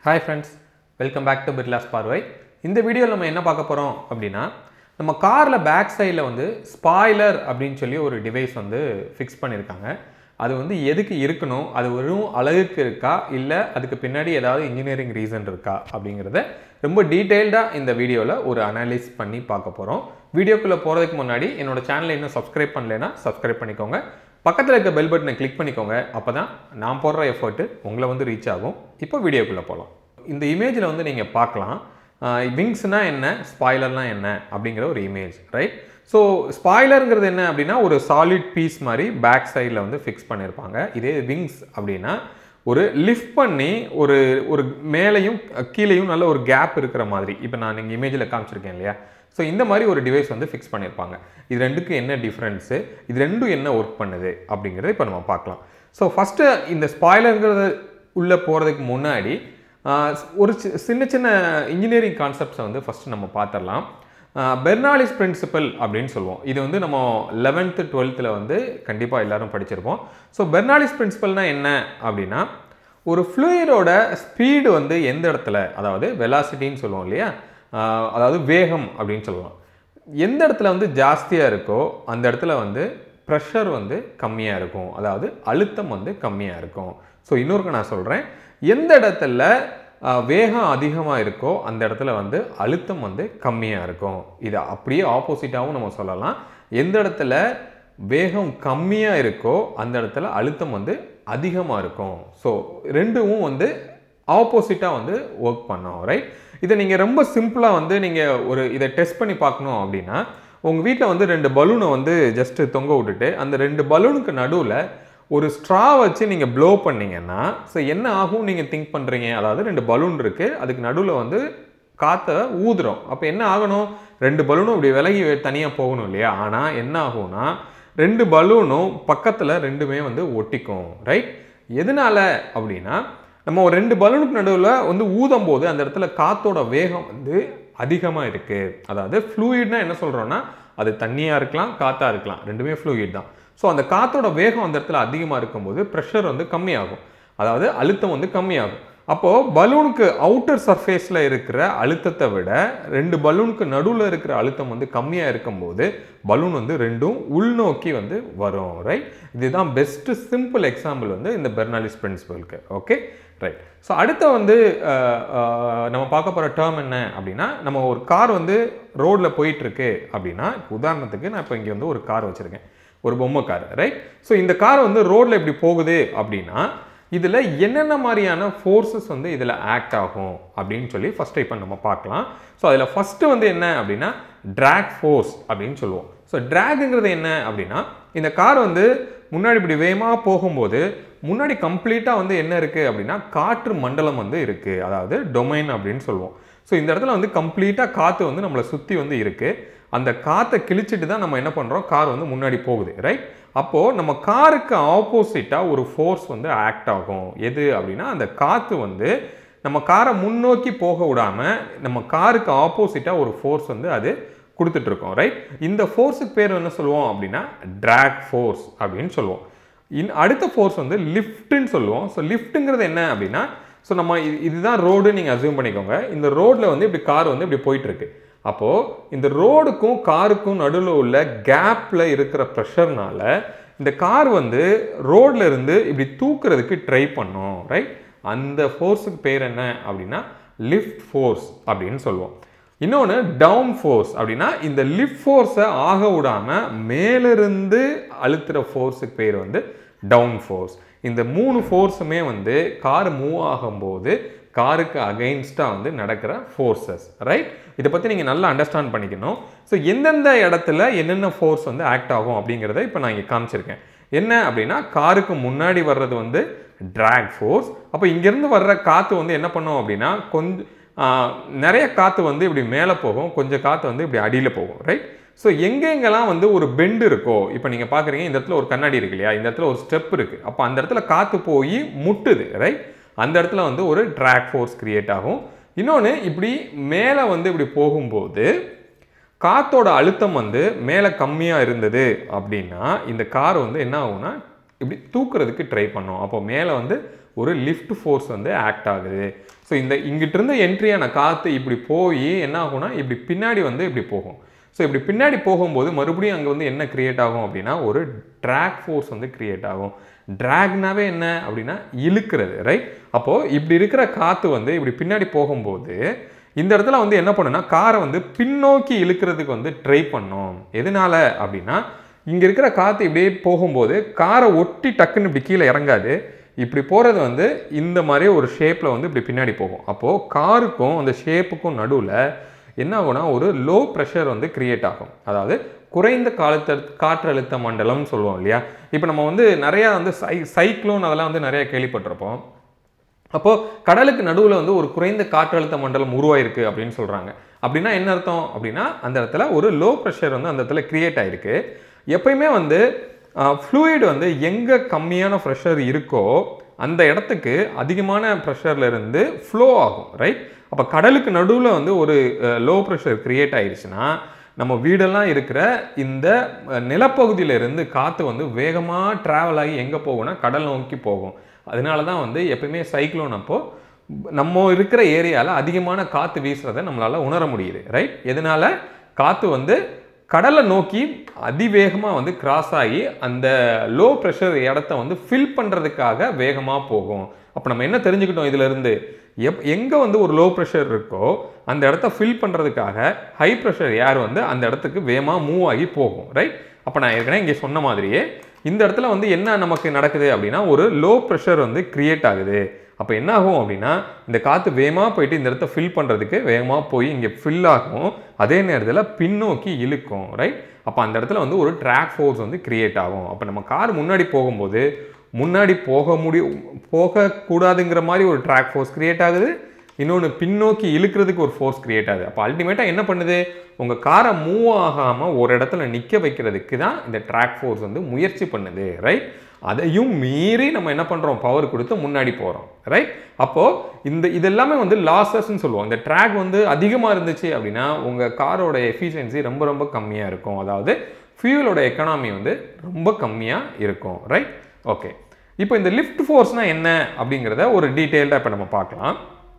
hi friends welcome back to Birla's பார்வை இந்த வீடியோவில் நம்ம என்ன பார்க்க போகிறோம் அப்படின்னா நம்ம காரில் பேக் சைடில் வந்து ஸ்பாய்லர் அப்படின்னு சொல்லி ஒரு டிவைஸ் வந்து ஃபிக்ஸ் பண்ணியிருக்காங்க அது வந்து எதுக்கு இருக்கணும் அது வெறும் அழகுக்கு இருக்கா இல்லை அதுக்கு பின்னாடி ஏதாவது இன்ஜினியரிங் ரீசன் இருக்கா அப்படிங்கிறத ரொம்ப டீட்டெயில்டாக இந்த வீடியோவில் ஒரு அனலைஸ் பண்ணி பார்க்க போகிறோம் வீடியோக்குள்ளே போகிறதுக்கு முன்னாடி என்னோட சேனலை இன்னும் சப்ஸ்கிரைப் பண்ணலைன்னா சப்ஸ்கிரைப் பண்ணிக்கோங்க பக்கத்தில் இருக்க பெல் பட்டனை கிளிக் பண்ணிக்கோங்க அப்போ தான் நான் போடுற எஃபர்ட்டு உங்களை வந்து ரீச் ஆகும் இப்போ வீடியோக்குள்ளே போகலாம் இந்த இமேஜில் வந்து நீங்கள் பார்க்கலாம் விங்ஸ்னால் என்ன ஸ்பாய்லர்னால் என்ன அப்படிங்கிற ஒரு இமேஜ் ரைட் ஸோ ஸ்பாய்லருங்கிறது என்ன அப்படின்னா ஒரு சாலிட் பீஸ் மாதிரி பேக் சைடில் வந்து ஃபிக்ஸ் பண்ணியிருப்பாங்க இதே விங்ஸ் அப்படின்னா ஒரு லிஃப்ட் பண்ணி ஒரு ஒரு மேலேயும் கீழேயும் நல்ல ஒரு கேப் இருக்கிற மாதிரி இப்போ நான் நீங்கள் இமேஜில் காமிச்சிருக்கேன் இல்லையா ஸோ இந்த மாதிரி ஒரு டிவைஸ் வந்து ஃபிக்ஸ் பண்ணியிருப்பாங்க இது ரெண்டுக்கும் என்ன டிஃப்ரென்ஸு இது ரெண்டும் என்ன ஒர்க் பண்ணுது அப்படிங்கிறத இப்போ நம்ம பார்க்கலாம் ஸோ ஃபஸ்ட்டு இந்த ஸ்பாய்லருங்கிறது உள்ளே போகிறதுக்கு முன்னாடி ஆஹ், ஒரு சி- சின்ன சின்ன இன்ஜினியரிங் கான்செப்ட்ஸை வந்து ஃபஸ்ட்டு நம்ம பார்த்துடலாம் பெர்னாலிஸ் பிரின்சிபல் அப்படின்னு சொல்லுவோம் இது வந்து நம்ம லெவன்த்து டுவெல்த்தில் வந்து கண்டிப்பாக எல்லாரும் படிச்சிருப்போம் ஸோ பெர்னாலிஸ் பிரின்சிபல்னா என்ன அப்படின்னா ஒரு ஃப்ளூயிடோட ஸ்பீடு வந்து எந்த இடத்துல அதாவது வெலாசிட்டின்னு சொல்லுவோம் இல்லையா ஆஹ், அதாவது வேகம் அப்படின்னு சொல்லலாம் எந்த இடத்துல வந்து ஜாஸ்தியாக இருக்கோ அந்த இடத்துல வந்து ப்ரெஷர் வந்து கம்மியாக இருக்கும் அதாவது அழுத்தம் வந்து கம்மியாக இருக்கும் ஸோ இன்னொருக்கு நான் சொல்கிறேன் எந்த இடத்துல ஆஹ், வேகம் அதிகமாக இருக்கோ அந்த இடத்துல வந்து அழுத்தம் வந்து கம்மியாக இருக்கும் இது அப்படியே ஆப்போசிட்டாகவும் நம்ம சொல்லலாம் எந்த இடத்துல வேகம் கம்மியாக இருக்கோ அந்த இடத்துல அழுத்தம் வந்து அதிகமாக இருக்கும் ஸோ ரெண்டும் வந்து ஆப்போசிட்டாக வந்து ஒர்க் பண்ணோம் ரைட் இதை நீங்கள் ரொம்ப சிம்பிளாக வந்து நீங்கள் ஒரு இதை டெஸ்ட் பண்ணி பார்க்கணும் அப்படின்னா உங்கள் வீட்டில் வந்து ரெண்டு பலூனை வந்து ஜஸ்ட்டு தொங்க விட்டுட்டு அந்த ரெண்டு பலூனுக்கு நடுவில் ஒரு ஸ்ட்ரா வச்சு நீங்கள் ப்ளோ பண்ணீங்கன்னா ஸோ என்ன ஆகும் நீங்கள் திங்க் பண்ணுறீங்க அதாவது ரெண்டு பலூன் இருக்குது அதுக்கு நடுவில் வந்து காற்றை ஊதுறோம் அப்போ என்ன ஆகணும் ரெண்டு பலூனும் இப்படி விலகி தனியாக போகணும் இல்லையா ஆனால் என்ன ஆகும்னா ரெண்டு பலூனும் பக்கத்தில் ரெண்டுமே வந்து ஒட்டிக்கும் ரைட் எதனால அப்படின்னா நம்ம ஒரு ரெண்டு பலூனுக்கு நடுவில் வந்து ஊதும் போது அந்த இடத்துல காத்தோட வேகம் வந்து அதிகமாக இருக்குது அதாவது ஃப்ளூயிட்னா என்ன சொல்கிறோன்னா அது தண்ணியாக இருக்கலாம் காற்றா இருக்கலாம் ரெண்டுமே ஃப்ளூயிட் தான் ஸோ அந்த காத்தோட வேகம் அந்த இடத்துல அதிகமாக இருக்கும்போது ப்ரெஷர் வந்து கம்மியாகும் அதாவது அழுத்தம் வந்து கம்மியாகும் அப்போது பலூனுக்கு அவுட்டர் சர்ஃபேஸில் இருக்கிற அழுத்தத்தை விட ரெண்டு பலூனுக்கு நடுவில் இருக்கிற அழுத்தம் வந்து கம்மியாக இருக்கும்போது பலூன் வந்து ரெண்டும் உள்நோக்கி வந்து வரும் ரைட் இதுதான் பெஸ்ட்டு சிம்பிள் எக்ஸாம்பிள் வந்து இந்த பெர்னாலிஸ் பிரின்சிபலுக்கு ஓகே ரைட் ஸோ அடுத்த வந்து அஹ், அஹ், நம்ம பார்க்க போகிற டேர்ம் என்ன அப்படின்னா நம்ம ஒரு கார் வந்து ரோட்டில் போயிட்டுருக்கு அப்படின்னா இப்ப உதாரணத்துக்கு நான் இப்போ இங்கே வந்து ஒரு கார் வச்சுருக்கேன் ஒரு பொம்மை கார் ரைட் ஸோ இந்த கார் வந்து ரோட்டில் இப்படி போகுது அப்படின்னா இதில் என்னென்ன மாதிரியான ஃபோர்ஸஸ் வந்து இதில் ஆக்ட் ஆகும் அப்படின்னு சொல்லி ஃபஸ்ட்டு இப்போ நம்ம பார்க்கலாம் ஸோ அதில் ஃபஸ்ட்டு வந்து என்ன அப்படின்னா ட்ராக் ஃபோர்ஸ் அப்படின்னு சொல்லுவோம் ஸோ ட்ராகுங்கிறது என்ன அப்படின்னா இந்த கார் வந்து முன்னாடி இப்படி வேகமாக போகும்போது முன்னாடி கம்ப்ளீட்டாக வந்து என்ன இருக்குது அப்படின்னா காற்று மண்டலம் வந்து இருக்குது அதாவது டொமைன் அப்படின்னு சொல்லுவோம் ஸோ இந்த இடத்துல வந்து கம்ப்ளீட்டாக காற்று வந்து நம்மளை சுற்றி வந்து இருக்குது அந்த காற்றை கிழிச்சிட்டு தான் நம்ம என்ன பண்ணுறோம் கார் வந்து முன்னாடி போகுது ரைட் அப்போது நம்ம காருக்கு ஆப்போசிட்டாக ஒரு ஃபோர்ஸ் வந்து ஆக்ட் ஆகும் எது அப்படின்னா அந்த காற்று வந்து நம்ம காரை முன்னோக்கி போக விடாமல் நம்ம காருக்கு ஆப்போசிட்டாக ஒரு ஃபோர்ஸ் வந்து அது கொடுத்துட்ருக்கோம் ரைட் இந்த ஃபோர்ஸுக்கு பேர் என்ன சொல்லுவோம் அப்படின்னா ட்ராக் ஃபோர்ஸ் அப்படின்னு சொல்லுவோம் இன் அடுத்த ஃபோர்ஸ் வந்து லிஃப்ட்டுன்னு சொல்லுவோம் ஸோ லிஃப்ட்டுங்கிறது என்ன அப்படின்னா ஸோ நம்ம இது இதுதான் ரோடு நீங்கள் அசியூம் பண்ணிக்கோங்க இந்த ரோட்டில் வந்து இப்படி கார் வந்து இப்படி போயிட்டுருக்கு அப்போது இந்த ரோடுக்கும் காருக்கும் நடுவில் உள்ள கேப்பில் இருக்கிற ப்ரெஷர்னால இந்த கார் வந்து ரோட்ல இருந்து இப்படி தூக்குறதுக்கு ட்ரை பண்ணும் ரைட் அந்த ஃபோர்ஸுக்கு பேர் என்ன அப்படின்னா லிஃப்ட் ஃபோர்ஸ் அப்படின்னு சொல்லுவோம் இன்னொன்று டவுன் ஃபோர்ஸ் அப்படின்னா இந்த லிஃப்ட் ஃபோர்ஸை ஆக விடாமல் மேலிருந்து அழுத்துற ஃபோர்ஸுக்கு பேர் வந்து டவுன் ஃபோர்ஸ் இந்த மூணு ஃபோர்ஸுமே வந்து கார் மூவ் ஆகும்போது காருக்கு அகைன்ஸ்டாக வந்து நடக்கிற ஃபோர்ஸஸ் ரைட் இதை பற்றி நீங்கள் நல்லா அண்டர்ஸ்டாண்ட் பண்ணிக்கணும் ஸோ எந்தெந்த இடத்துல என்னென்ன ஃபோர்ஸ் வந்து ஆக்ட் ஆகும் அப்படிங்கிறத இப்போ நான் இங்கே காமிச்சிருக்கேன் என்ன அப்படின்னா காருக்கு முன்னாடி வர்றது வந்து ட்ராக் ஃபோர்ஸ் அப்போ இங்கேருந்து வர்ற காற்று வந்து என்ன பண்ணும் அப்படின்னா கொஞ்சம் நிறைய காற்று வந்து இப்படி மேலே போகும் கொஞ்சம் காற்று வந்து இப்படி அடியில் போகும் ரைட் ஸோ எங்கெங்கெல்லாம் வந்து ஒரு பெண்டு இருக்கோ இப்போ நீங்கள் பார்க்குறீங்க இந்த இடத்துல ஒரு கண்ணாடி இருக்கு இல்லையா இந்த இடத்துல ஒரு ஸ்டெப் இருக்குது அப்போ அந்த இடத்துல காற்று போய் முட்டுது ரைட் அந்த இடத்துல வந்து ஒரு ட்ராக் ஃபோர்ஸ் கிரியேட் ஆகும் இன்னொன்று இப்படி மேலே வந்து இப்படி போகும்போது காத்தோட அழுத்தம் வந்து மேலே கம்மியாக இருந்தது அப்படின்னா இந்த கார் வந்து என்ன ஆகும்னா இப்படி தூக்குறதுக்கு ட்ரை பண்ணும் அப்போ மேலே வந்து ஒரு லிஃப்ட் ஃபோர்ஸ் வந்து ஆக்ட் ஆகுது ஸோ இந்த இங்கிட்டிருந்து என்ட்ரியான காற்று இப்படி போய் என்ன ஆகும்னா இப்படி பின்னாடி வந்து இப்படி போகும் ஸோ இப்படி பின்னாடி போகும்போது மறுபடியும் அங்கே வந்து என்ன கிரியேட் ஆகும் அப்படின்னா ஒரு ட்ராக் ஃபோர்ஸ் வந்து கிரியேட் ஆகும் ட்ராக்னாவே என்ன அப்படின்னா இழுக்கிறது ரைட் அப்போது இப்படி இருக்கிற காற்று வந்து இப்படி பின்னாடி போகும்போது இந்த இடத்துல வந்து என்ன பண்ணுன்னா காரை வந்து பின்னோக்கி இழுக்கிறதுக்கு வந்து ட்ரை பண்ணோம் எதனால அப்படின்னா இங்கே இருக்கிற காற்று இப்படியே போகும்போது காரை ஒட்டி டக்குன்னு இப்படி கீழே இறங்காது இப்படி போகிறது வந்து இந்த மாதிரி ஒரு ஷேப்பில் வந்து இப்படி பின்னாடி போகும் அப்போது காருக்கும் அந்த ஷேப்புக்கும் நடுவில் என்ன ஆகும்னா ஒரு லோ ப்ரெஷர் வந்து கிரியேட் ஆகும் அதாவது குறைந்த காலத்த காற்றழுத்த மண்டலம்னு சொல்லுவோம் இல்லையா இப்போ நம்ம வந்து நிறையா வந்து சை சைக்ளோன் அதெல்லாம் வந்து நிறைய கேள்விப்பட்டிருப்போம் அப்போது கடலுக்கு நடுவில் வந்து ஒரு குறைந்த காற்றழுத்த மண்டலம் உருவாயிருக்கு அப்படின்னு சொல்கிறாங்க அப்படின்னா என்ன அர்த்தம் அப்படின்னா அந்த இடத்துல ஒரு லோ ப்ரெஷர் வந்து அந்த இடத்துல கிரியேட் ஆயிருக்கு எப்பயுமே வந்து ஃப்ளூயிட் வந்து எங்கே கம்மியான ப்ரெஷர் இருக்கோ அந்த இடத்துக்கு அதிகமான ப்ரெஷர்ல இருந்து ஃப்ளோ ஆகும் ரைட் அப்போ கடலுக்கு நடுவில் வந்து ஒரு லோ ப்ரெஷர் கிரியேட் ஆயிடுச்சுன்னா நம்ம வீடெல்லாம் இருக்கிற இந்த அஹ், நிலப்பகுதியில இருந்து காற்று வந்து வேகமாக ட்ராவல் ஆகி எங்கே போகும்னா கடல் நோக்கி போகும் அதனால தான் வந்து எப்பயுமே சைக்ளோன் அப்போ நம்ம இருக்கிற ஏரியாவில் அதிகமான காற்று வீசுறதை நம்மளால் உணர முடியுது ரைட் எதனால காற்று வந்து கடலை நோக்கி அதிவேகமாக வந்து கிராஸ் ஆகி அந்த லோ ப்ரெஷர் இடத்த வந்து ஃபில் பண்ணுறதுக்காக வேகமாக போகும் அப்போ நம்ம என்ன தெரிஞ்சுக்கிட்டோம் இதுல இருந்து எப் எங்கே வந்து ஒரு லோ ப்ரெஷர் இருக்கோ அந்த இடத்த ஃபில் பண்ணுறதுக்காக ஹை ப்ரெஷர் ஏர் வந்து அந்த இடத்துக்கு வேகமாக மூவ் ஆகி போகும் ரைட் அப்போ நான் ஏற்கனவே இங்கே சொன்ன மாதிரியே இந்த இடத்துல வந்து என்ன நமக்கு நடக்குது அப்படின்னா ஒரு லோ ப்ரெஷர் வந்து கிரியேட் ஆகுது அப்போ என்ன ஆகும் அப்படின்னா இந்த காற்று வேகமாக போயிட்டு இந்த இடத்த ஃபில் பண்ணுறதுக்கு வேகமாக போய் இங்கே ஃபில் ஆகும் அதே நேரத்தில் பின்னோக்கி இழுக்கும் ரைட் அப்போ அந்த இடத்துல வந்து ஒரு ட்ராக் ஃபோர்ஸ் வந்து கிரியேட் ஆகும் அப்போ நம்ம கார் முன்னாடி போகும்போது முன்னாடி போக முடியும் போகக்கூடாதுங்கிற மாதிரி ஒரு ட்ராக் ஃபோர்ஸ் கிரியேட் ஆகுது இன்னொன்று பின்னோக்கி இழுக்கிறதுக்கு ஒரு ஃபோர்ஸ் கிரியேட் ஆகுது அப்போ அல்டிமேட்டாக என்ன பண்ணுது உங்கள் காரை மூவ் ஆகாமல் ஒரு இடத்துல நிற்க வைக்கிறதுக்கு தான் இந்த ட்ராக் ஃபோர்ஸ் வந்து முயற்சி பண்ணுது ரைட் அதையும் மீறி நம்ம என்ன பண்ணுறோம் பவர் கொடுத்து முன்னாடி போகிறோம் ரைட் அப்போது இந்த இது எல்லாமே வந்து லாசஸ்ன்னு சொல்லுவோம் இந்த ட்ராக் வந்து அதிகமாக இருந்துச்சு அப்படின்னா உங்கள் காரோட எஃபிஷியன்சி ரொம்ப ரொம்ப கம்மியாக இருக்கும் அதாவது ஃபியூலோட எக்கனாமி வந்து ரொம்ப கம்மியாக இருக்கும் ரைட் ஓகே இப்போ இந்த லிஃப்ட் ஃபோர்ஸ்னால் என்ன அப்படிங்கிறத ஒரு டீட்டெயில்டாக இப்போ நம்ம பார்க்கலாம்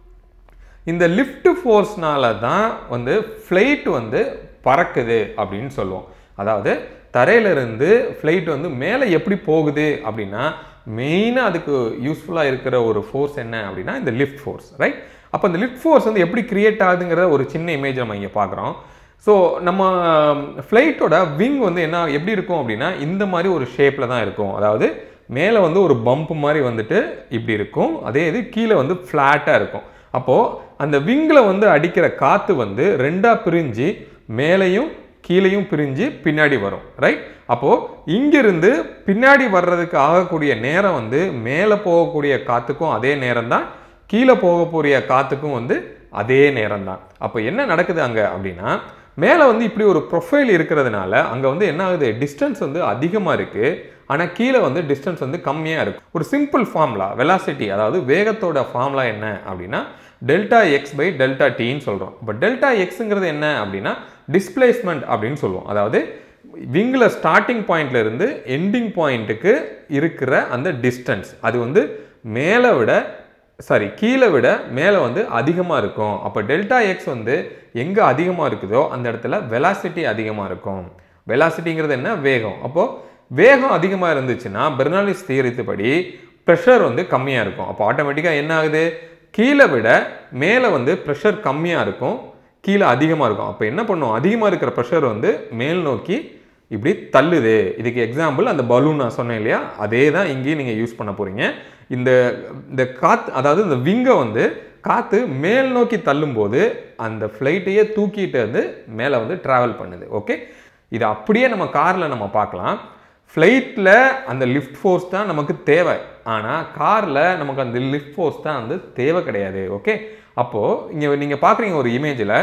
இந்த லிஃப்ட் ஃபோர்ஸ்னால தான் வந்து ஃப்ளைட் வந்து பறக்குது அப்படின்னு சொல்லுவோம் அதாவது தரையிலிருந்து ஃப்ளைட் வந்து மேலே எப்படி போகுது அப்படின்னா மெயினாக அதுக்கு யூஸ்ஃபுல்லாக இருக்கிற ஒரு ஃபோர்ஸ் என்ன அப்படின்னா இந்த லிஃப்ட் ஃபோர்ஸ் ரைட் அப்போ இந்த லிஃப்ட் ஃபோர்ஸ் வந்து எப்படி கிரியேட் ஆகுதுங்கிற ஒரு சின்ன இமேஜ் நம்ம இங்கே பார்க்குறோம் ஸோ நம்ம ஃப்ளைட்டோட விங் வந்து என்ன எப்படி இருக்கும் அப்படின்னா இந்த மாதிரி ஒரு ஷேப்பில் தான் இருக்கும் அதாவது மேலே வந்து ஒரு பம்ப் மாதிரி வந்துட்டு இப்படி இருக்கும் அதே இது கீழே வந்து ஃப்ளாட்டாக இருக்கும் அப்போது அந்த விங்கில் வந்து அடிக்கிற காற்று வந்து ரெண்டாக பிரிஞ்சு மேலேயும் கீழேயும் பிரிஞ்சு பின்னாடி வரும் ரைட் அப்போது இங்கிருந்து பின்னாடி வர்றதுக்கு ஆகக்கூடிய நேரம் வந்து மேலே போகக்கூடிய காற்றுக்கும் அதே நேரம் தான் கீழே போகக்கூடிய காற்றுக்கும் வந்து அதே நேரம் தான் அப்போ என்ன நடக்குது அங்கே அப்படின்னா மேலே வந்து இப்படி ஒரு ப்ரொஃபைல் இருக்கிறதுனால அங்கே வந்து என்ன ஆகுது டிஸ்டன்ஸ் வந்து அதிகமாக இருக்குது ஆனால் கீழே வந்து டிஸ்டன்ஸ் வந்து கம்மியாக இருக்கும் ஒரு சிம்பிள் ஃபார்முலா வெலாசிட்டி அதாவது வேகத்தோட ஃபார்முலா என்ன அப்படின்னா டெல்டா எக்ஸ் பை டெல்டா டின்னு சொல்கிறோம் இப்போ டெல்டா எக்ஸுங்கிறது என்ன அப்படின்னா டிஸ்பிளேஸ்மெண்ட் அப்படின்னு சொல்லுவோம் அதாவது விங்கில் ஸ்டார்டிங் பாயிண்ட்ல இருந்து எண்டிங் பாயிண்ட்டுக்கு இருக்கிற அந்த டிஸ்டன்ஸ் அது வந்து மேலே விட சாரி கீழே விட மேலே வந்து அதிகமாக இருக்கும் அப்போ டெல்டா எக்ஸ் வந்து எங்கே அதிகமாக இருக்குதோ அந்த இடத்துல வெலாசிட்டி அதிகமாக இருக்கும் வெலாசிட்டிங்கிறது என்ன வேகம் அப்போது வேகம் அதிகமாக இருந்துச்சுன்னா பெர்னாலிஸ் தியரித்துப்படி ப்ரெஷர் வந்து கம்மியாக இருக்கும் அப்போ ஆட்டோமேட்டிக்காக என்ன ஆகுது கீழே விட மேலே வந்து ப்ரெஷர் கம்மியாக இருக்கும் கீழே அதிகமாக இருக்கும் அப்போ என்ன பண்ணும் அதிகமாக இருக்கிற ப்ரெஷர் வந்து மேல் நோக்கி இப்படி தள்ளுது இதுக்கு எக்ஸாம்பிள் அந்த பலூன் நான் சொன்னேன் இல்லையா அதே தான் இங்கேயும் நீங்கள் யூஸ் பண்ண போகிறீங்க இந்த இந்த காற்று அதாவது இந்த விங்கை வந்து காற்று மேல் நோக்கி தள்ளும்போது அந்த ஃப்ளைட்டையே தூக்கிட்டு வந்து மேலே வந்து ட்ராவல் பண்ணுது ஓகே இது அப்படியே நம்ம காரில் நம்ம பார்க்கலாம் ஃப்ளைட்டில் அந்த லிஃப்ட் ஃபோர்ஸ் தான் நமக்கு தேவை ஆனால் காரில் நமக்கு அந்த லிஃப்ட் ஃபோர்ஸ் தான் வந்து தேவை கிடையாது ஓகே அப்போது இங்கே நீங்கள் பார்க்குறீங்க ஒரு இமேஜில்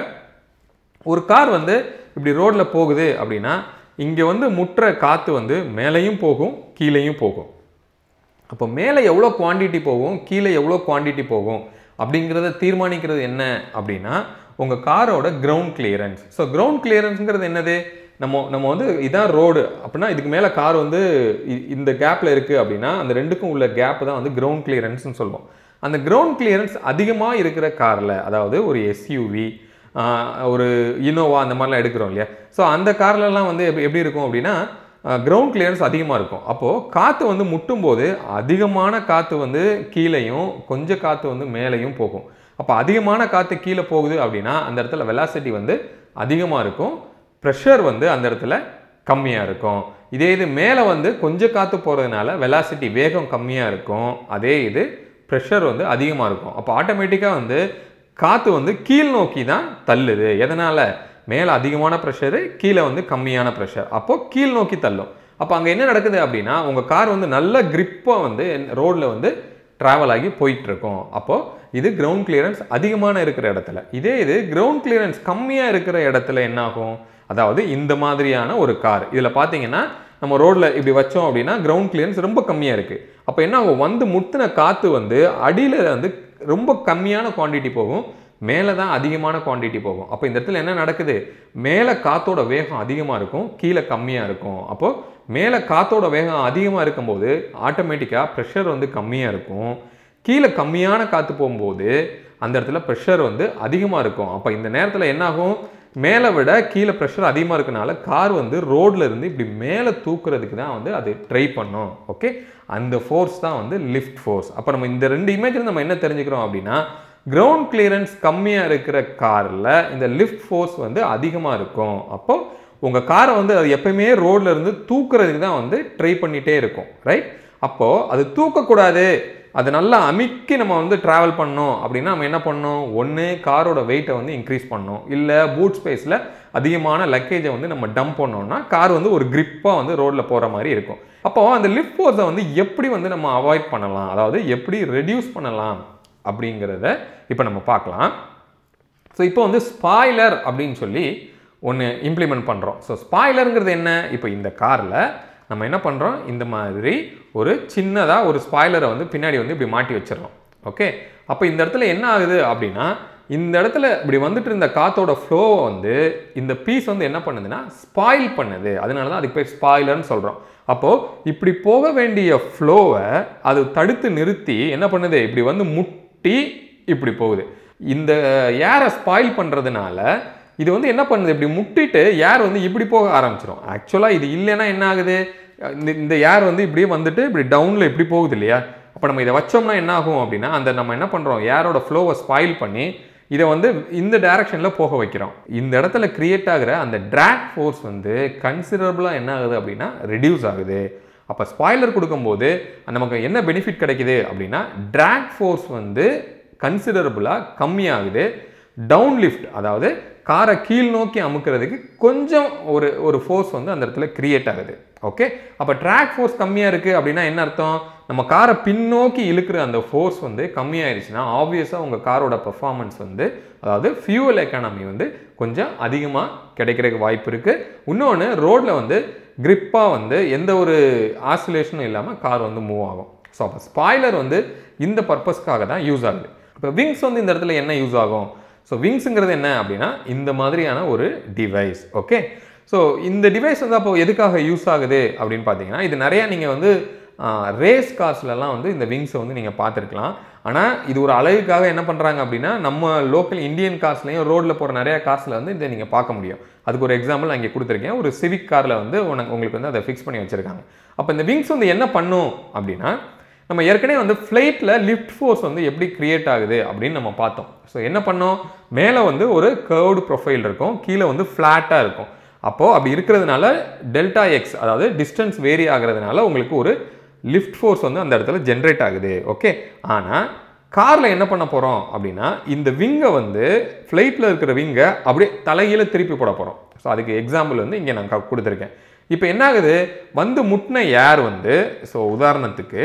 ஒரு கார் வந்து இப்படி ரோட்டில் போகுது அப்படின்னா இங்கே வந்து முட்டுற காற்று வந்து மேலேயும் போகும் கீழேயும் போகும் அப்போ மேலே எவ்வளோ குவாண்டிட்டி போகும் கீழே எவ்வளோ குவாண்டிட்டி போகும் அப்படிங்கிறத தீர்மானிக்கிறது என்ன அப்படின்னா உங்கள் காரோட கிரவுண்ட் கிளியரன்ஸ் ஸோ கிரவுண்ட் கிளியரன்ஸுங்கிறது என்னது நம்ம நம்ம வந்து இதான் ரோடு அப்படின்னா இதுக்கு மேலே கார் வந்து இ- இந்த கேப்பில் இருக்குது அப்படின்னா அந்த ரெண்டுக்கும் உள்ள கேப் தான் வந்து கிரவுண்ட் கிளியரன்ஸ்னு சொல்லுவோம் அந்த கிரவுண்ட் கிளியரன்ஸ் அதிகமாக இருக்கிற காரில் அதாவது ஒரு எஸ்யூவி ஒரு இனோவா அந்த மாதிரிலாம் எடுக்கிறோம் இல்லையா ஸோ அந்த கார்லலாம் வந்து எப்படி எப்படி இருக்கும் அப்படின்னா கிரவுண்ட் கிளியரன்ஸ் அதிகமாக இருக்கும் அப்போது காற்று வந்து முட்டும்போது அதிகமான காற்று வந்து கீழேயும் கொஞ்சம் காற்று வந்து மேலேயும் போகும் அப்போ அதிகமான காற்று கீழே போகுது அப்படின்னா அந்த இடத்துல வெலாசிட்டி வந்து அதிகமாக இருக்கும் ப்ரெஷர் வந்து அந்த இடத்துல கம்மியாக இருக்கும் இதே இது மேலே வந்து கொஞ்சம் காற்று போகிறதுனால வெலாசிட்டி வேகம் கம்மியாக இருக்கும் அதே இது ப்ரெஷர் வந்து அதிகமாக இருக்கும் அப்போ ஆட்டோமேட்டிக்காக வந்து காற்று வந்து கீழ் நோக்கி தான் தள்ளுது எதனால் மேலே அதிகமான ப்ரெஷரு கீழே வந்து கம்மியான ப்ரெஷர் அப்போது கீழ் நோக்கி தள்ளும் அப்போ அங்கே என்ன நடக்குது அப்படின்னா உங்கள் கார் வந்து நல்ல கிரிப்பாக வந்து ரோட்டில் வந்து ட்ராவல் ஆகி போயிட்டு இருக்கும் அப்போது இது கிரவுண்ட் கிளியரன்ஸ் அதிகமான இருக்கிற இடத்துல இதே இது கிரவுண்ட் கிளியரன்ஸ் கம்மியாக இருக்கிற இடத்துல என்ன ஆகும் அதாவது இந்த மாதிரியான ஒரு கார் இதில் பார்த்தீங்கன்னா நம்ம ரோட்டில் இப்படி வச்சோம் அப்படின்னா கிரவுண்ட் கிளியரன்ஸ் ரொம்ப கம்மியாக இருக்குது அப்போ என்ன ஆகும் வந்து முத்தின காற்று வந்து அடியில் வந்து ரொம்ப கம்மியான குவாண்டிட்டி போகும் மேலே தான் அதிகமான குவாண்டிட்டி போகும் அப்போ இந்த இடத்துல என்ன நடக்குது மேலே காத்தோட வேகம் அதிகமாக இருக்கும் கீழே கம்மியாக இருக்கும் அப்போது மேலே காத்தோட வேகம் அதிகமாக இருக்கும்போது ஆட்டோமேட்டிக்காக ப்ரெஷர் வந்து கம்மியாக இருக்கும் கீழே கம்மியான காற்று போகும்போது அந்த இடத்துல ப்ரெஷர் வந்து அதிகமாக இருக்கும் அப்போ இந்த நேரத்தில் என்ன ஆகும் மேலே விட கீழே ப்ரெஷர் அதிகமாக இருக்கனால கார் வந்து ரோட்ல இருந்து இப்படி மேலே தூக்குறதுக்கு தான் வந்து அது ட்ரை பண்ணும் ஓகே அந்த ஃபோர்ஸ் தான் வந்து லிஃப்ட் ஃபோர்ஸ் அப்போ நம்ம இந்த ரெண்டு இமேஜில் நம்ம என்ன தெரிஞ்சுக்கிறோம் அப்படின்னா கிரவுண்ட் கிளியரன்ஸ் கம்மியாக இருக்கிற காரில் இந்த லிஃப்ட் ஃபோர்ஸ் வந்து அதிகமாக இருக்கும் அப்போது உங்கள் காரை வந்து அது எப்பயுமே ரோட்ல இருந்து தூக்குறதுக்கு தான் வந்து ட்ரை பண்ணிகிட்டே இருக்கும் ரைட் அப்போது அது தூக்கக்கூடாது அது நல்லா அமுக்கி நம்ம வந்து ட்ராவல் பண்ணோம் அப்படின்னா நம்ம என்ன பண்ணணும் ஒன்று காரோட வெயிட்டை வந்து இன்க்ரீஸ் பண்ணணும் இல்லை பூட் ஸ்பேஸில் அதிகமான லக்கேஜை வந்து நம்ம டம்ப் பண்ணோம்னா கார் வந்து ஒரு கிரிப்பாக வந்து ரோட்டில் போகிற மாதிரி இருக்கும் அப்போ அந்த லிஃப்ட் ஃபோர்ஸை வந்து எப்படி வந்து நம்ம அவாய்ட் பண்ணலாம் அதாவது எப்படி ரெடியூஸ் பண்ணலாம் அப்படிங்கிறத இப்போ நம்ம பார்க்கலாம் ஸோ இப்போ வந்து ஸ்பாய்லர் அப்படின்னு சொல்லி ஒன்று இம்ப்ளிமெண்ட் பண்ணுறோம் ஸோ ஸ்பாய்லருங்கிறது என்ன இப்போ இந்த காரில் நம்ம என்ன பண்ணுறோம் இந்த மாதிரி ஒரு சின்னதாக ஒரு ஸ்பாய்லரை வந்து பின்னாடி வந்து இப்படி மாட்டி வச்சிடறோம் ஓகே அப்போ இந்த இடத்துல என்ன ஆகுது அப்படின்னா இந்த இடத்துல இப்படி வந்துட்டு இருந்த காத்தோட ஃப்ளோவை வந்து இந்த பீஸ் வந்து என்ன பண்ணுதுன்னா ஸ்பாயில் பண்ணுது அதனால தான் அதுக்கு பேர் ஸ்பாய்லர்னு சொல்கிறோம் அப்போது இப்படி போக வேண்டிய ஃப்ளோவை அது தடுத்து நிறுத்தி என்ன பண்ணுது இப்படி வந்து முட்டி இப்படி போகுது இந்த ஏரை ஸ்பாயில் பண்ணுறதுனால இது வந்து என்ன பண்ணுது இப்படி முட்டிட்டு ஏர் வந்து இப்படி போக ஆரம்பிச்சிடும் ஆக்சுவலாக இது இல்லைன்னா என்ன ஆகுது இந்த இந்த ஏர் வந்து இப்படியே வந்துட்டு இப்படி டவுனில் இப்படி போகுது இல்லையா அப்போ நம்ம இதை வச்சோம்னா என்ன ஆகும் அப்படின்னா அந்த நம்ம என்ன பண்ணுறோம் ஏரோட ஃப்ளோவை ஸ்பாயில் பண்ணி இதை வந்து இந்த டைரக்ஷனில் போக வைக்கிறோம் இந்த இடத்துல கிரியேட் ஆகிற அந்த ட்ராக் ஃபோர்ஸ் வந்து கன்சிடரபுளாக என்ன ஆகுது அப்படின்னா ரெடியூஸ் ஆகுது அப்போ ஸ்பாய்லர் கொடுக்கும்போது நமக்கு என்ன பெனிஃபிட் கிடைக்குது அப்படின்னா ட்ராக் ஃபோர்ஸ் வந்து கன்சிடரபுளாக கம்மியாகுது டவுன் லிஃப்ட் அதாவது காரை கீழ் நோக்கி அமுக்கிறதுக்கு கொஞ்சம் ஒரு ஒரு ஃபோர்ஸ் வந்து அந்த இடத்துல கிரியேட் ஆகுது ஓகே அப்போ ட்ராக் ஃபோர்ஸ் கம்மியாக இருக்குது அப்படின்னா என்ன அர்த்தம் நம்ம காரை பின்னோக்கி இழுக்கிற அந்த ஃபோர்ஸ் வந்து கம்மியாயிருச்சுன்னா ஆப்வியஸாக உங்கள் காரோட பெர்ஃபார்மன்ஸ் வந்து அதாவது ஃபியூவல் எக்கானமி வந்து கொஞ்சம் அதிகமாக கிடைக்கிறதுக்கு வாய்ப்பு இருக்குது இன்னொன்று ரோட்டில் வந்து கிரிப்பாக வந்து எந்த ஒரு ஆசிலேஷனும் இல்லாமல் கார் வந்து மூவ் ஆகும் ஸோ அப்போ ஸ்பாய்லர் வந்து இந்த பர்பஸ்க்காக தான் யூஸ் ஆகுது இப்போ விங்ஸ் வந்து இந்த இடத்துல என்ன யூஸ் ஆகும் ஸோ விங்ஸுங்கிறது என்ன அப்படின்னா இந்த மாதிரியான ஒரு டிவைஸ் ஓகே ஸோ இந்த டிவைஸ் வந்து அப்போ எதுக்காக யூஸ் ஆகுது அப்படின்னு பார்த்தீங்கன்னா இது நிறையா நீங்கள் வந்து ரேஸ் கார்ஸ்லலாம் வந்து இந்த விங்ஸை வந்து நீங்கள் பார்த்துருக்கலாம் ஆனால் இது ஒரு அழகுக்காக என்ன பண்ணுறாங்க அப்படின்னா நம்ம லோக்கல் இந்தியன் கார்ஸ்லையும் ரோட்டில் போகிற நிறைய கார்ஸில் வந்து இதை நீங்கள் பார்க்க முடியும் அதுக்கு ஒரு எக்ஸாம்பிள் அங்கே கொடுத்துருக்கேன் ஒரு சிவிக் காரில் வந்து உனக்கு உங்களுக்கு வந்து அதை ஃபிக்ஸ் பண்ணி வச்சுருக்காங்க அப்போ இந்த விங்ஸ் வந்து என்ன பண்ணும் அப்படின்னா நம்ம ஏற்கனவே வந்து ஃப்ளைட்டில் லிஃப்ட் ஃபோர்ஸ் வந்து எப்படி கிரியேட் ஆகுது அப்படின்னு நம்ம பார்த்தோம் ஸோ என்ன பண்ணோம் மேலே வந்து ஒரு கர்வ்டு ப்ரொஃபைல் இருக்கும் கீழே வந்து ஃப்ளாட்டாக இருக்கும் அப்போது அப்படி இருக்கிறதுனால டெல்டா எக்ஸ் அதாவது டிஸ்டன்ஸ் வேரி ஆகிறதுனால உங்களுக்கு ஒரு லிஃப்ட் ஃபோர்ஸ் வந்து அந்த இடத்துல ஜென்ரேட் ஆகுது ஓகே ஆனால் காரில் என்ன பண்ண போகிறோம் அப்படின்னா இந்த விங்கை வந்து ஃப்ளைட்டில் இருக்கிற விங்கை அப்படியே தலைகீழ திருப்பி போட போகிறோம் ஸோ அதுக்கு எக்ஸாம்பிள் வந்து இங்கே நான் க- கொடுத்துருக்கேன் இப்போ என்ன ஆகுது வந்து முட்டின ஏர் வந்து ஸோ உதாரணத்துக்கு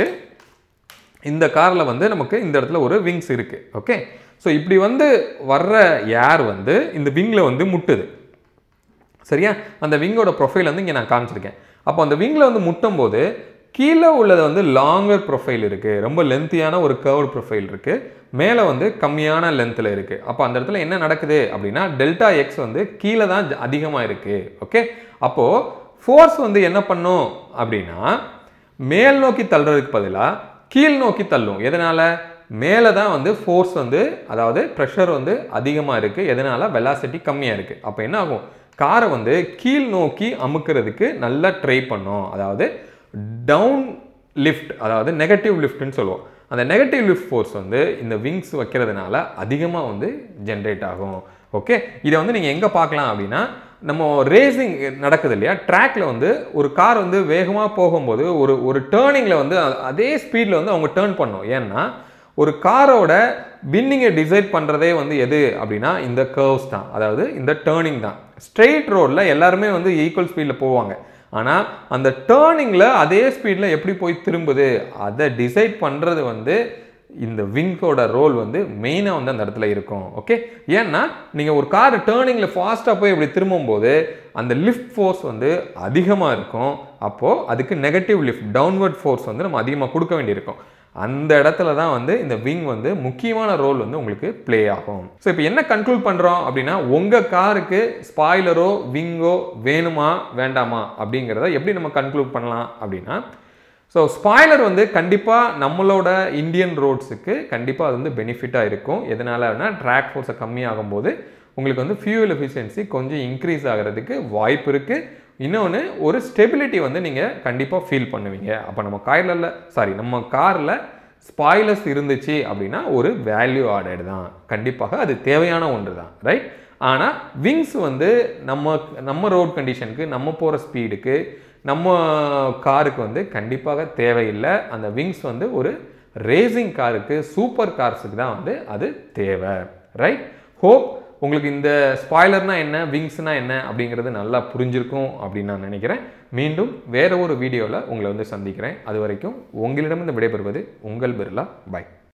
இந்த காரில் வந்து நமக்கு இந்த இடத்துல ஒரு விங்ஸ் இருக்குது ஓகே ஸோ இப்படி வந்து வர்ற ஏர் வந்து இந்த விங்கில் வந்து முட்டுது சரியா அந்த விங்கோட ப்ரொஃபைல் வந்து இங்கே நான் காமிச்சிருக்கேன் அப்போ அந்த விங்கில் வந்து முட்டும் போது கீழே உள்ளது வந்து லாங்கர் ப்ரொஃபைல் இருக்குது ரொம்ப லென்த்தியான ஒரு கர்வ் ப்ரொஃபைல் இருக்குது மேலே வந்து கம்மியான லென்த்தில் இருக்குது அப்போ அந்த இடத்துல என்ன நடக்குது அப்படின்னா டெல்டா எக்ஸ் வந்து கீழே தான் அதிகமாக இருக்குது ஓகே அப்போது ஃபோர்ஸ் வந்து என்ன பண்ணும் அப்படின்னா மேல் நோக்கி தள்ளுறதுக்கு பதிலாக கீழ் நோக்கி தள்ளும் எதனால் மேலே தான் வந்து ஃபோர்ஸ் வந்து அதாவது ப்ரெஷர் வந்து அதிகமாக இருக்குது எதனால் வெலாசிட்டி கம்மியாக இருக்குது அப்போ என்ன ஆகும் காரை வந்து கீழ் நோக்கி அமுக்கிறதுக்கு நல்லா ட்ரை பண்ணும் அதாவது டவுன் லிஃப்ட் அதாவது நெகட்டிவ் லிஃப்ட்னு சொல்லுவோம் அந்த நெகட்டிவ் லிஃப்ட் ஃபோர்ஸ் வந்து இந்த விங்ஸ் வைக்கிறதுனால அதிகமாக வந்து ஜென்ரேட் ஆகும் ஓகே இதை வந்து நீங்கள் எங்கே பார்க்கலாம் அப்படின்னா நம்ம ரேசிங் நடக்குது இல்லையா ட்ராக்ல வந்து ஒரு கார் வந்து வேகமாக போகும்போது ஒரு ஒரு டேர்னிங்கில் வந்து அ- அதே ஸ்பீடில் வந்து அவங்க டேர்ன் பண்ணும் ஏன்னா ஒரு காரோட பின்னிங்கை டிசைட் பண்ணுறதே வந்து எது அப்படின்னா இந்த கர்வ்ஸ் தான் அதாவது இந்த டேர்னிங் தான் ஸ்ட்ரெயிட் ரோடில் எல்லாருமே வந்து ஈக்குவல் ஸ்பீடில் போவாங்க ஆனால் அந்த டேர்னிங்கில் அதே ஸ்பீடில் எப்படி போய் திரும்புது அதை டிசைட் பண்ணுறது வந்து இந்த விங்கோட ரோல் வந்து மெயினாக வந்து அந்த இடத்துல இருக்கும் ஓகே ஏன்னா நீங்கள் ஒரு கார் டேர்னிங்கில் ஃபாஸ்ட்டாக போய் இப்படி திரும்பும்போது அந்த லிஃப்ட் ஃபோர்ஸ் வந்து அதிகமாக இருக்கும் அப்போது அதுக்கு நெகட்டிவ் லிஃப்ட் டவுன்வர்ட் ஃபோர்ஸ் வந்து நம்ம அதிகமாக கொடுக்க வேண்டியிருக்கும் அந்த இடத்துல தான் வந்து இந்த விங் வந்து முக்கியமான ரோல் வந்து உங்களுக்கு ப்ளே ஆகும் ஸோ இப்போ என்ன கன்க்ளூட் பண்ணுறோம் அப்படின்னா உங்கள் காருக்கு ஸ்பாய்லரோ விங்கோ வேணுமா வேண்டாமா அப்படிங்கிறத எப்படி நம்ம கன்க்ளூட் பண்ணலாம் அப்படின்னா ஸோ ஸ்பாய்லர் வந்து கண்டிப்பாக நம்மளோட இந்தியன் ரோட்ஸுக்கு கண்டிப்பாக அது வந்து பெனிஃபிட்டாக இருக்கும் எதனாலனா ட்ராக் ஃபோர்ஸை கம்மியாகும்போது உங்களுக்கு வந்து ஃபியூவல் எஃபிஷியன்சி கொஞ்சம் இன்க்ரீஸ் ஆகிறதுக்கு வாய்ப்பு இருக்குது இன்னொன்று ஒரு ஸ்டெபிலிட்டி வந்து நீங்கள் கண்டிப்பாக ஃபீல் பண்ணுவீங்க அப்போ நம்ம காரில் சாரி நம்ம காரில் ஸ்பாய்லர்ஸ் இருந்துச்சு அப்படின்னா ஒரு வேல்யூ ஆடட் தான் கண்டிப்பாக அது தேவையான ஒன்று தான் ரைட் ஆனால் விங்ஸ் வந்து நம்ம நம்ம ரோட் கண்டிஷனுக்கு நம்ம போகிற ஸ்பீடுக்கு நம்ம காருக்கு வந்து கண்டிப்பாக தேவையில்லை அந்த விங்ஸ் வந்து ஒரு ரேசிங் காருக்கு சூப்பர் கார்ஸுக்கு தான் வந்து அது தேவை ரைட் ஹோப் உங்களுக்கு இந்த ஸ்பாய்லர்னா என்ன விங்ஸ்னா என்ன அப்படிங்கிறது நல்லா புரிஞ்சிருக்கும் அப்படின்னு நான் நினைக்கிறேன் மீண்டும் வேற ஒரு வீடியோவில் உங்களை வந்து சந்திக்கிறேன் அது வரைக்கும் உங்களிடமிருந்து விடைபெறுவது உங்கள் பிர்லா பை